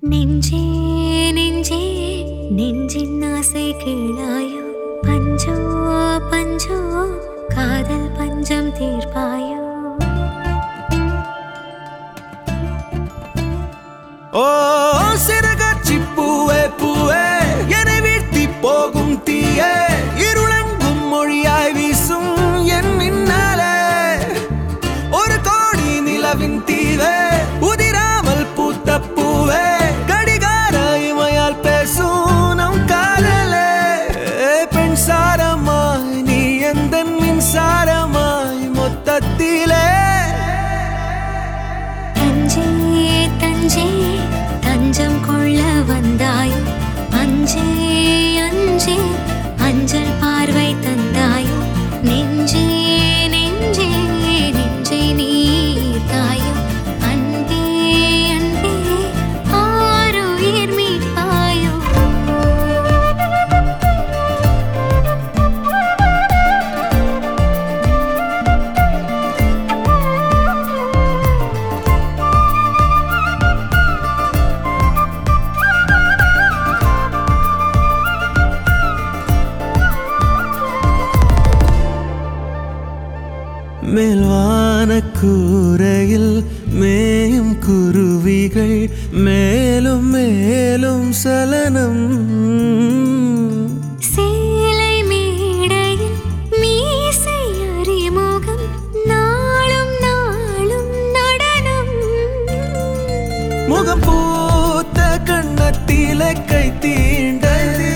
நெஞ்சே நெஞ்சே நெஞ்சின் ஆசை கேளாயோ பஞ்சோ பஞ்சோ காதல் பஞ்சம் தீர்ப்பாயோ ஓ சிறுகாட்சி பூவே பூவே என்னை வீழ்த்தி போகும் தீயே இருளெங்கும் மொழியாய் வீசும் என் மின்னாலே ஒரு கோடி நிலவின் தீவே உதிராமல் பூத்த பூவே கடிகார இமையால் பேசும் நம் காதலே பெண் சாரமாய் நீ எந்த மின்சாரமாய் மொத்தத்திலே தஞ்சே தஞ்சே தஞ்சம் கொள்ள வந்தாயோ அஞ்சே அஞ்சே அஞ்சல் பார்வை தந்தாயோ நெஞ்சே நெஞ்சே நெஞ்சை நீர்த்தாயோ அன்பே அன்பே ஆருயிர் மீட்பாயோ மேல்வான கூரையில் மேயும் குருவிகள் மேலும் மேலும் சலனம் சேலை மேடையில் மீசை அறிமுகம் நாளும் நாளும் நடனம் முகம் பூத்த கண்ணத்திலே கை தீண்டது